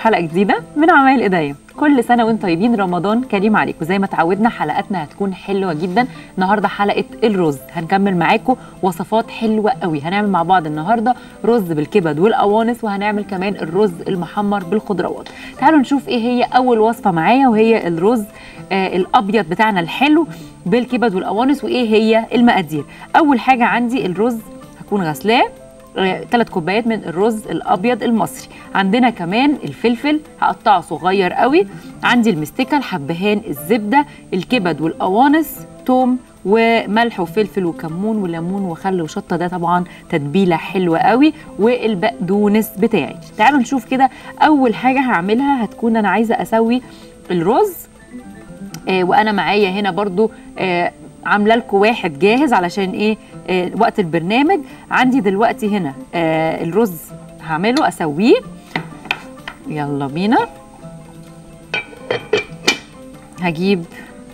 حلقه جديده من عمايل ايديا كل سنه وانتم طيبين رمضان كريم عليكم زي ما تعودنا حلقاتنا هتكون حلوه جدا النهارده حلقه الرز هنكمل معاكم وصفات حلوه قوي هنعمل مع بعض النهارده رز بالكبد والقوانص وهنعمل كمان الرز المحمر بالخضروات تعالوا نشوف ايه هي اول وصفه معايا وهي الرز آه الابيض بتاعنا الحلو بالكبد والقوانص وايه هي المقادير اول حاجه عندي الرز هكون غسلاه ثلاث كوبايات من الرز الابيض المصري عندنا كمان الفلفل هقطعه صغير قوي عندي المستكه الحبهان الزبده الكبد والقوانص توم وملح وفلفل وكمون وليمون وخل وشطه ده طبعا تتبيله حلوه قوي والبقدونس بتاعي تعالوا نشوف كده اول حاجه هعملها هتكون انا عايزه اسوي الرز آه وانا معايا هنا برضو آه عامله لكم واحد جاهز علشان ايه آه وقت البرنامج عندي دلوقتي هنا آه الرز هعمله اسويه يلا بينا هجيب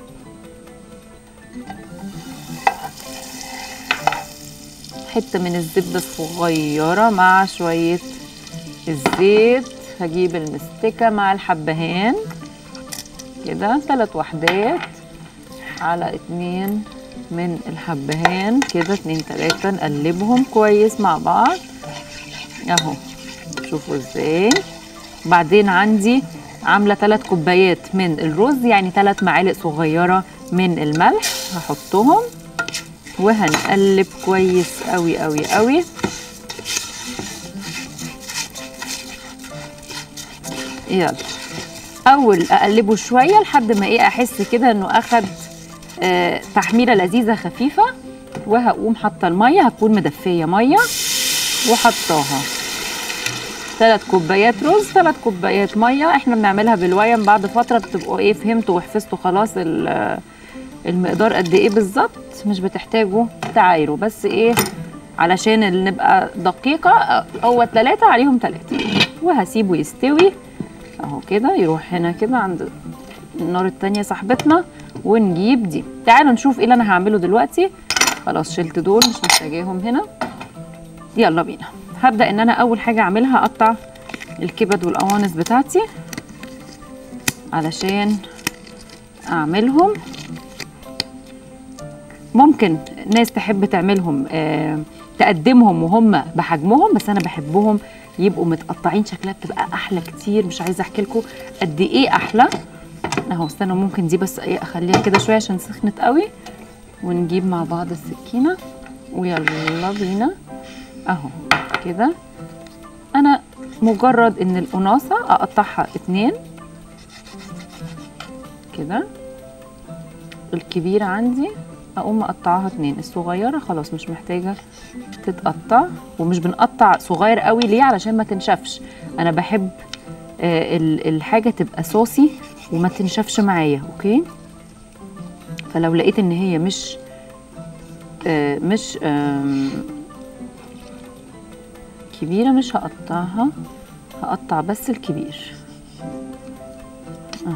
حته من الزبده الصغيره مع شويه الزيت هجيب المستكه مع الحبهان كده ثلاث وحدات على اتنين من الحبهان كده اتنين تلاتة نقلبهم كويس مع بعض اهو شوفوا ازاي بعدين عندي عاملة تلات كوبايات من الرز يعني تلات معالق صغيرة من الملح هحطهم وهنقلب كويس قوي قوي قوي يلا اول اقلبه شويه لحد ما ايه احس كده انه اخد آه تحميره لذيذه خفيفه وهقوم حاطه الميه هتكون مدفيه ميه وحطاها ثلاث كوبايات رز ثلاث كوبايات ميه احنا بنعملها بالويم بعد فتره بتبقوا ايه فهمتوا وحفظتوا خلاص المقدار قد ايه بالظبط مش بتحتاجوا تعايروا بس ايه علشان نبقى دقيقه هو ثلاثه عليهم ثلاثه وهسيبه يستوي اهو كده يروح هنا كده عند النار التانية صاحبتنا ونجيب دي تعالوا نشوف ايه اللي انا هعمله دلوقتي خلاص شلت دول مش محتاجاهم هنا يلا بينا هبدا ان انا اول حاجه اعملها اقطع الكبد والقوانص بتاعتي علشان اعملهم ممكن ناس تحب تعملهم آه تقدمهم وهم بحجمهم بس انا بحبهم يبقوا متقطعين شكلها بتبقى احلى كتير مش عايزه احكي لكم قد ايه احلى اهو استنوا ممكن دي بس ايه اخليها كده شويه عشان سخنت قوي ونجيب مع بعض السكينه ويلا بينا اهو كده انا مجرد ان القناصه اقطعها اتنين كده الكبيره عندي اقوم مقطعاها اتنين الصغيره خلاص مش محتاجه تتقطع ومش بنقطع صغير قوي ليه علشان ما تنشفش انا بحب آه الحاجه تبقى صوصي وما تنشفش معايا اوكي فلو لقيت ان هي مش آه مش آه كبيره مش هقطعها هقطع بس الكبير اهو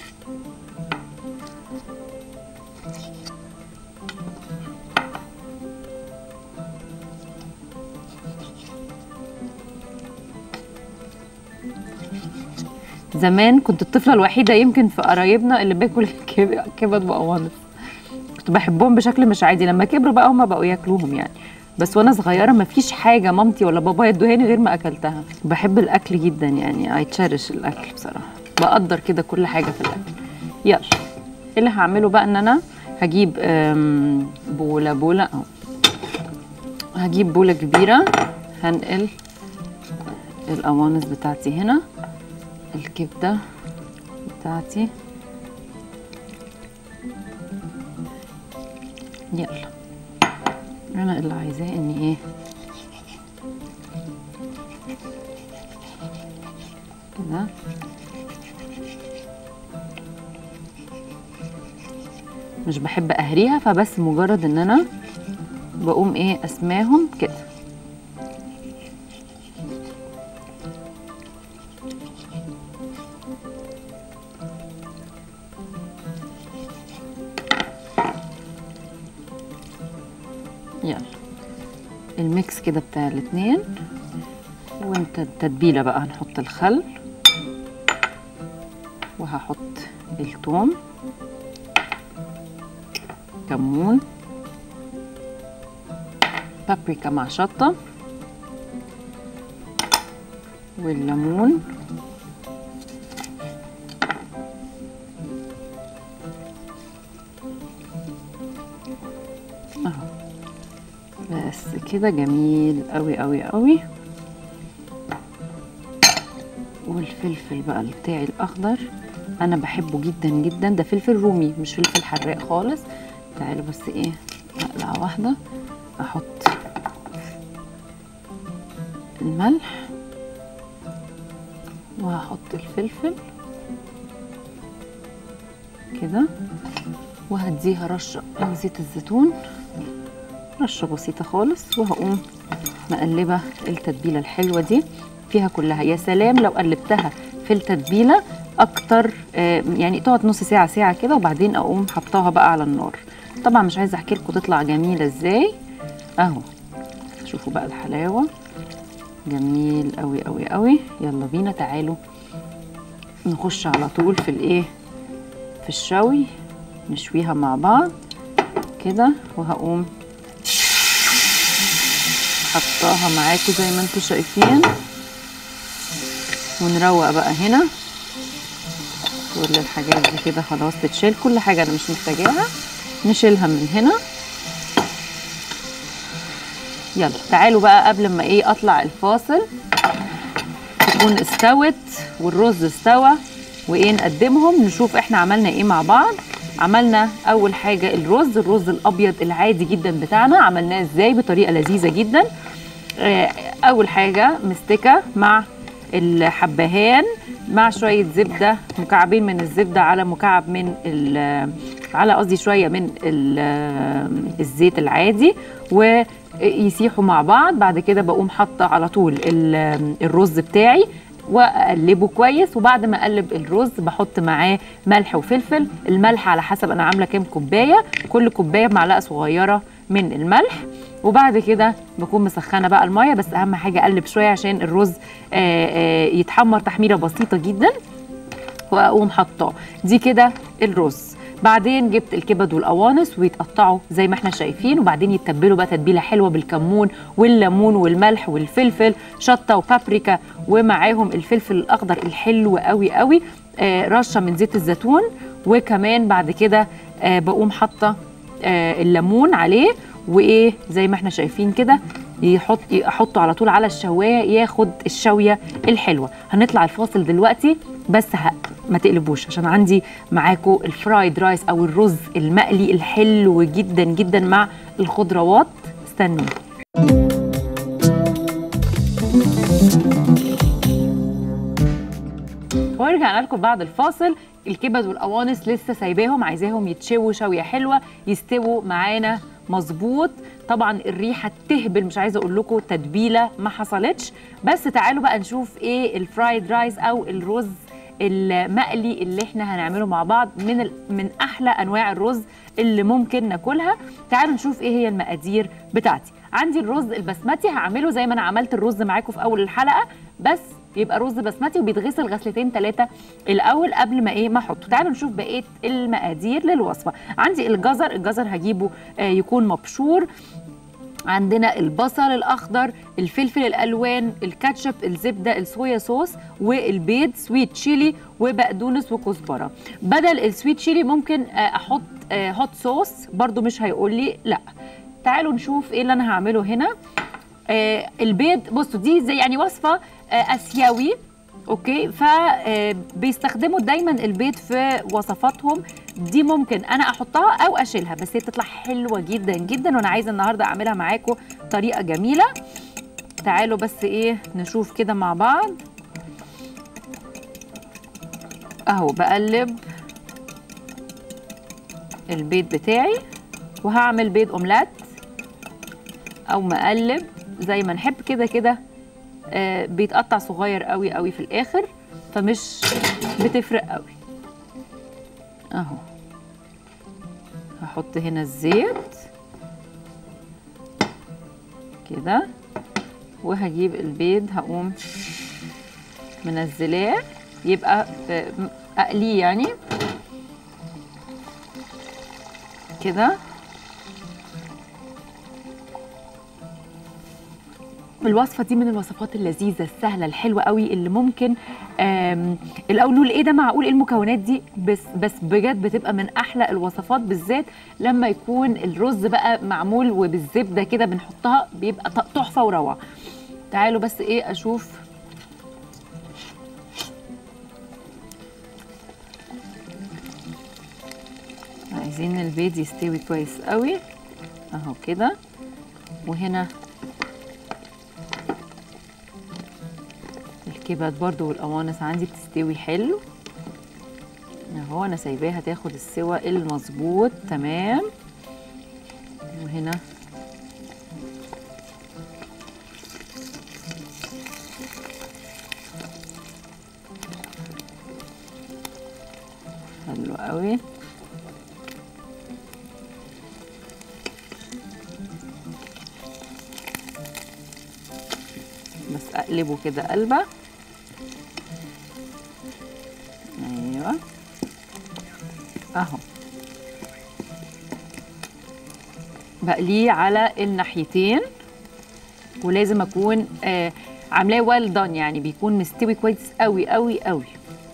زمان كنت الطفله الوحيده يمكن في قرايبنا اللي باكل كبد وقوانص كنت بحبهم بشكل مش عادي لما كبروا بقى هما بقوا ياكلوهم يعني بس وانا صغيره ما فيش حاجه مامتي ولا بابايا ادوهاني غير ما اكلتها بحب الاكل جدا يعني اي تشارش الاكل بصراحه بقدر كده كل حاجه في الاكل يلا اللي هعمله بقى ان انا هجيب بوله بوله اهو هجيب بوله كبيره هنقل القوانص بتاعتي هنا الكبده بتاعتي يلا انا اللي عايزاه اني ايه كده مش بحب اهريها فبس مجرد ان انا بقوم ايه اسماهم كده يلا الميكس كده بتاع الاتنين وانت التتبيله بقى هنحط الخل وهحط الثوم كمون بابريكا مع شطة والليمون اهو بس كده جميل قوي قوي قوي والفلفل بقى بتاعي الاخضر انا بحبه جدا جدا ده فلفل رومي مش فلفل حراق خالص تعالوا بس ايه مقلعه واحده احط الملح وهحط الفلفل كده وهديها رشه من زيت الزيتون رشه بسيطه خالص وهقوم مقلبه التتبيله الحلوه دي فيها كلها يا سلام لو قلبتها في التتبيله اكتر آه، يعني تقعد نص ساعه ساعه كده وبعدين اقوم حطاها بقى على النار طبعا مش عايزه احكي لكم تطلع جميله ازاي اهو شوفوا بقى الحلاوه جميل قوي قوي قوي يلا بينا تعالوا نخش على طول في الايه في الشوي نشويها مع بعض كده وهقوم حطاها معاكم زي ما انتم شايفين ونروق بقى هنا كل الحاجات دي كده خلاص تتشيل كل حاجة أنا مش محتاجاها نشيلها من هنا يلا تعالوا بقى قبل ما ايه اطلع الفاصل تكون استوت والرز استوى وايه نقدمهم نشوف احنا عملنا ايه مع بعض عملنا اول حاجه الرز الرز الابيض العادي جدا بتاعنا عملناه ازاي بطريقه لذيذه جدا آه، اول حاجه مستكه مع الحبهان مع شويه زبده مكعبين من الزبده على مكعب من ال- على قصدي شويه من ال- الزيت العادي ويسيحوا مع بعض بعد كده بقوم حاطه على طول ال- الرز بتاعي واقلبه كويس وبعد ما اقلب الرز بحط معاه ملح وفلفل الملح على حسب انا عامله كام كوبايه كل كوبايه بمعلقه صغيره من الملح وبعد كده بكون مسخنه بقى الميه بس اهم حاجه اقلب شويه عشان الرز آه، آه، يتحمر تحميره بسيطه جدا واقوم حطاه دي كده الرز بعدين جبت الكبد والقوانص ويتقطعوا زي ما احنا شايفين وبعدين يتبلوا بقى تتبيله حلوه بالكمون والليمون والملح والفلفل شطه وبابريكا ومعاهم الفلفل الاخضر الحلو قوي قوي آه رشه من زيت الزيتون وكمان بعد كده آه بقوم حاطه آه الليمون عليه وايه زي ما احنا شايفين كده يحط احطه على طول على الشوايه ياخد الشويه الحلوه هنطلع الفاصل دلوقتي بس ه... ما تقلبوش عشان عندي معاكم الفرايد رايس او الرز المقلي الحلو جدا جدا مع الخضروات استنوا ورجعنا لكم بعد الفاصل الكبد والقوانص لسه سايباهم عايزاهم يتشووا شويه حلوه يستووا معانا مظبوط طبعا الريحه تهبل مش عايزه اقول لكم تتبيله ما حصلتش بس تعالوا بقى نشوف ايه الفرايد رايس او الرز المقلي اللي احنا هنعمله مع بعض من ال... من احلى انواع الرز اللي ممكن ناكلها تعالوا نشوف ايه هي المقادير بتاعتي عندي الرز البسمتي هعمله زي ما انا عملت الرز معاكم في اول الحلقه بس يبقى رز بسمتي وبيتغسل غسلتين ثلاثه الاول قبل ما ايه ما احطه تعالوا نشوف بقيه المقادير للوصفه عندي الجزر الجزر هجيبه آه يكون مبشور عندنا البصل الاخضر الفلفل الالوان الكاتشب الزبده الصويا صوص والبيض سويت تشيلي وبقدونس وكزبره بدل السويت تشيلي ممكن آه، احط آه، هوت صوص برضو مش هيقول لي لا تعالوا نشوف ايه اللي انا هعمله هنا آه، البيض بصوا دي زي يعني وصفه آه، اسيوي اوكي فبيستخدموا دايما البيض في وصفاتهم دي ممكن انا احطها او اشيلها بس هي بتطلع حلوه جدا جدا وانا عايزه النهارده اعملها معاكم طريقه جميله تعالوا بس ايه نشوف كده مع بعض اهو بقلب البيض بتاعي وهعمل بيض اومليت او مقلب زي ما نحب كده كده آه، بيتقطع صغير قوي قوي في الاخر فمش بتفرق قوي اهو هحط هنا الزيت كده وهجيب البيض هقوم منزلاه يبقى في اقليه يعني كده الوصفه دي من الوصفات اللذيذه السهله الحلوه قوي اللي ممكن آم، الاول نقول ايه ده معقول ايه المكونات دي بس بس بجد بتبقى من احلى الوصفات بالذات لما يكون الرز بقى معمول وبالزبده كده بنحطها بيبقى ت- تحفه وروعه تعالوا بس ايه اشوف عايزين البيض يستوي كويس قوي اهو كده وهنا الكبد برضو والقوانص عندي بتستوي حلو اهو انا سايباها تاخد السوى المظبوط تمام وهنا حلو قوي بس اقلبه كده قلبه ايوه اهو بقليه على الناحيتين ولازم اكون آه عاملاه ويل دان يعني بيكون مستوي كويس قوي قوي قوي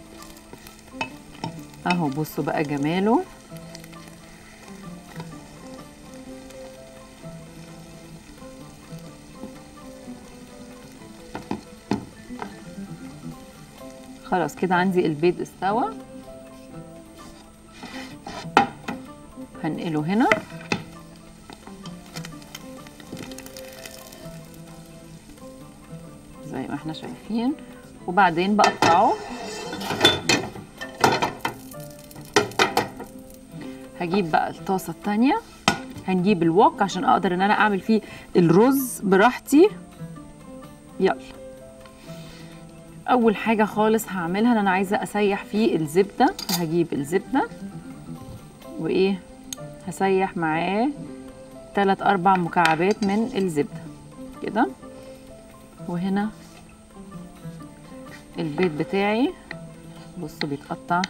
اهو بصوا بقى جماله خلاص كده عندي البيض استوى هنقله هنا زي ما احنا شايفين وبعدين بقطعه هجيب بقى الطاسه التانية هنجيب الوok عشان اقدر ان انا اعمل فيه الرز براحتي يلا اول حاجه خالص هعملها ان انا عايزه اسيح فيه الزبده هجيب الزبده وايه هسيح معاه تلات اربع مكعبات من الزبده كده وهنا البيض بتاعي بصوا بيتقطع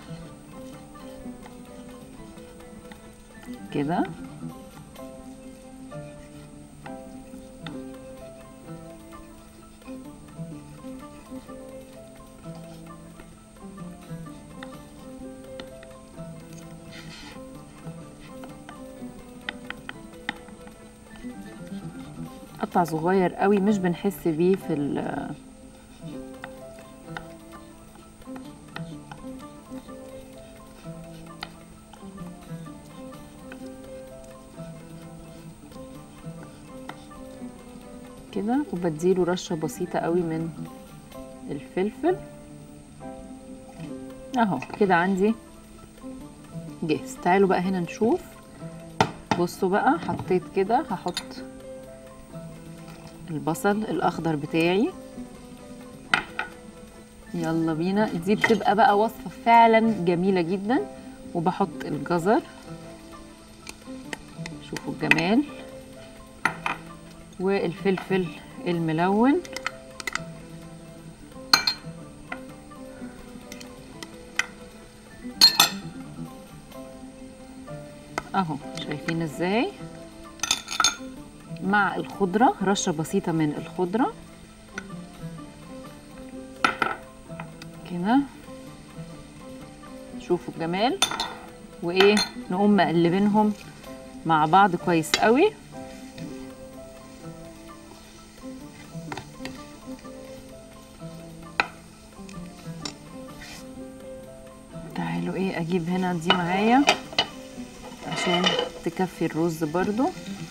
كده قطع صغير قوي مش بنحس بيه في ال كده وبديله رشه بسيطه قوي من الفلفل اهو كده عندي جاهز تعالوا بقى هنا نشوف بصوا بقى حطيت كده هحط البصل الاخضر بتاعي يلا بينا دي بتبقى بقى وصفه فعلا جميله جدا وبحط الجزر شوفوا الجمال والفلفل الملون اهو شايفين ازاي مع الخضرة رشة بسيطة من الخضرة كده شوفوا الجمال وايه نقوم مقلبينهم مع بعض كويس قوي تعالوا ايه اجيب هنا دي معايا عشان تكفي الرز برضو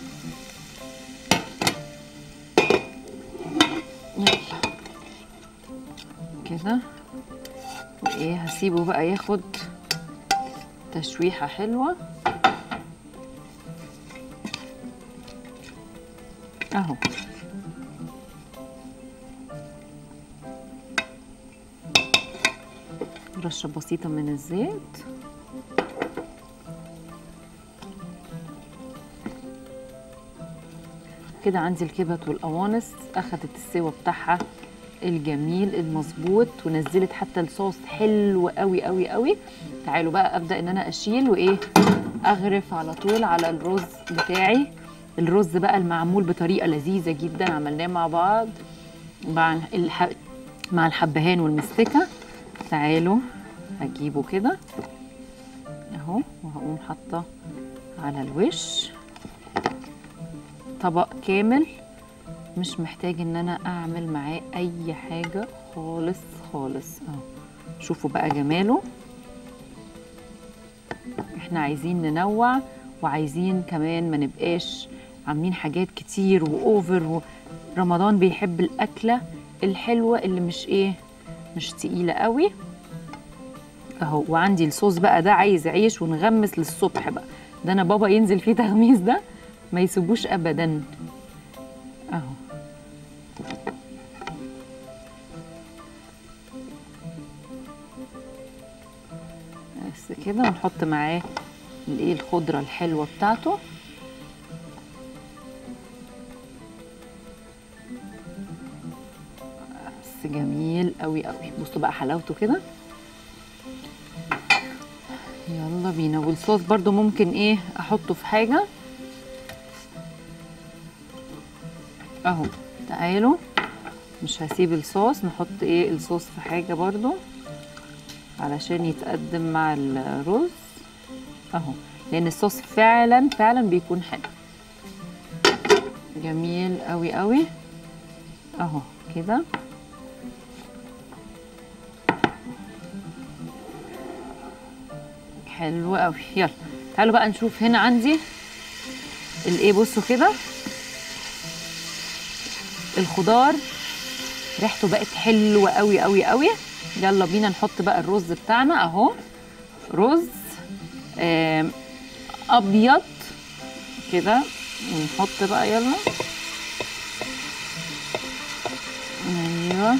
يلا كده وايه هسيبه بقى ياخد تشويحه حلوه اهو رشه بسيطه من الزيت كده عندي الكبد والقوانص اخدت السوا بتاعها الجميل المظبوط ونزلت حتى الصوص حلو قوي قوي قوي تعالوا بقى ابدا ان انا اشيل وايه اغرف على طول على الرز بتاعي الرز بقى المعمول بطريقه لذيذه جدا عملناه مع بعض مع الح... مع الحبهان والمستكه تعالوا هجيبه كده اهو وهقوم حاطه على الوش طبق كامل مش محتاج ان انا اعمل معاه اي حاجه خالص خالص اهو شوفوا بقى جماله احنا عايزين ننوع وعايزين كمان ما نبقاش عاملين حاجات كتير واوفر و... رمضان بيحب الاكله الحلوه اللي مش ايه مش تقيله قوي اهو وعندي الصوص بقى ده عايز عيش ونغمس للصبح بقى ده انا بابا ينزل فيه تغميس ده ما يسيبوش ابدا اهو بس كده ونحط معاه الايه الخضره الحلوه بتاعته بس جميل قوي قوي بصوا بقى حلاوته كده يلا بينا والصوص برضو ممكن ايه احطه في حاجه اهو تعالوا مش هسيب الصوص نحط ايه الصوص في حاجه برضو علشان يتقدم مع الرز اهو لان الصوص فعلا فعلا بيكون حلو جميل قوي قوي اهو كده حلو قوي يلا تعالوا بقى نشوف هنا عندي الايه بصوا كده الخضار ريحته بقت حلوه قوي قوي قوي يلا بينا نحط بقى الرز بتاعنا اهو رز آم، ابيض كده ونحط بقى يلا ايوه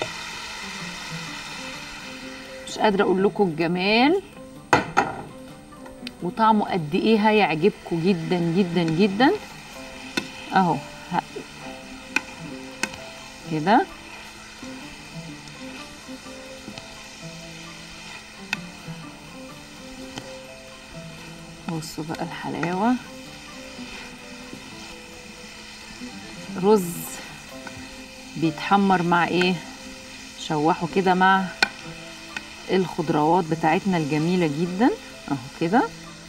مش قادره اقول لكم الجمال وطعمه قد ايه هيعجبكم جدا جدا جدا اهو ه- كده بصوا بقى الحلاوه رز بيتحمر مع ايه شوحه كده مع الخضروات بتاعتنا الجميله جدا اهو كده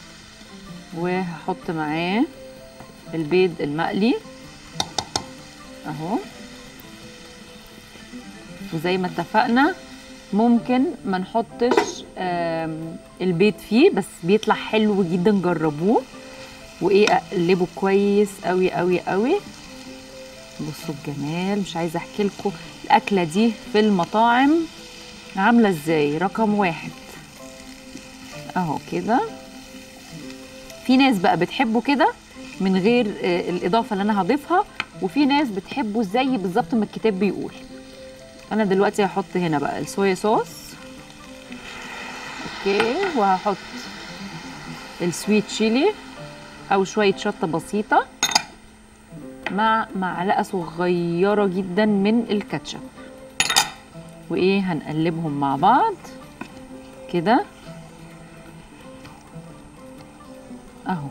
وهحط معاه البيض المقلي اهو وزي ما اتفقنا ممكن ما نحطش آم، البيض فيه بس بيطلع حلو جدا جربوه وايه اقلبه كويس قوي قوي قوي بصوا الجمال مش عايزه احكي لكم الاكله دي في المطاعم عامله ازاي رقم واحد اهو كده في ناس بقى بتحبه كده من غير آه، الاضافه اللي انا هضيفها وفي ناس بتحبه زي بالظبط ما الكتاب بيقول انا دلوقتي هحط هنا بقى الصويا صوص اوكي وهحط السويت شيلي او شويه شطه بسيطه مع معلقه صغيره جدا من الكاتشب وايه هنقلبهم مع بعض كده اهو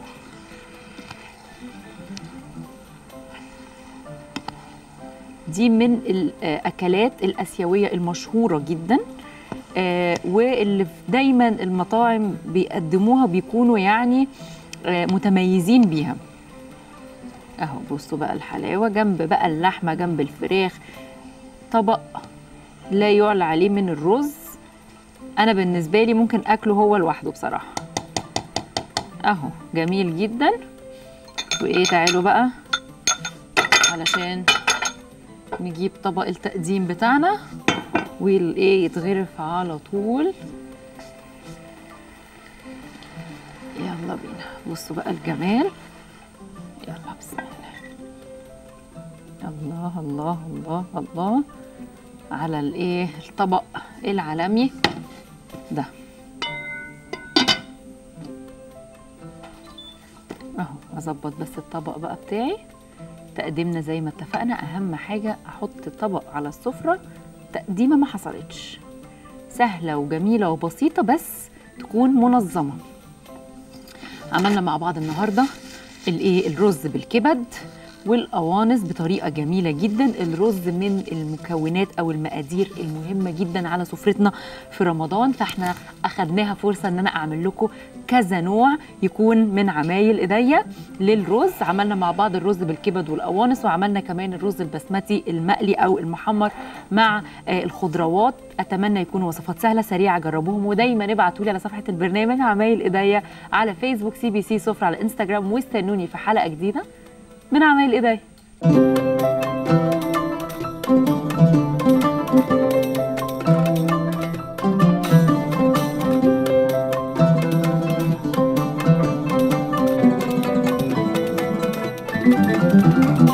دي من الاكلات الاسيويه المشهوره جدا آه، واللي دايما المطاعم بيقدموها بيكونوا يعني آه، متميزين بيها اهو بصوا بقى الحلاوه جنب بقى اللحمه جنب الفراخ طبق لا يعلى عليه من الرز انا بالنسبه لي ممكن اكله هو لوحده بصراحه اهو جميل جدا وايه تعالوا بقى علشان نجيب طبق التقديم بتاعنا والايه يتغرف على طول يلا بينا بصوا بقى الجمال يلا بسم الله الله الله الله الله على الايه الطبق العالمي ده اهو اظبط بس الطبق بقى بتاعي تقديمنا زي ما اتفقنا اهم حاجه احط طبق على السفره تقديمه ما حصلتش سهله وجميله وبسيطه بس تكون منظمه عملنا مع بعض النهارده الايه الرز بالكبد والقوانص بطريقه جميله جدا الرز من المكونات او المقادير المهمه جدا على سفرتنا في رمضان فاحنا اخدناها فرصه ان انا اعمل لكم كذا نوع يكون من عمايل ايديا للرز عملنا مع بعض الرز بالكبد والقوانص وعملنا كمان الرز البسمتي المقلي او المحمر مع آه الخضروات اتمنى يكونوا وصفات سهله سريعه جربوهم ودايما ابعتوا لي على صفحه البرنامج عمايل ايديا على فيسبوك سي بي سي سفره على انستجرام واستنوني في حلقه جديده من عمايل ايديا thank you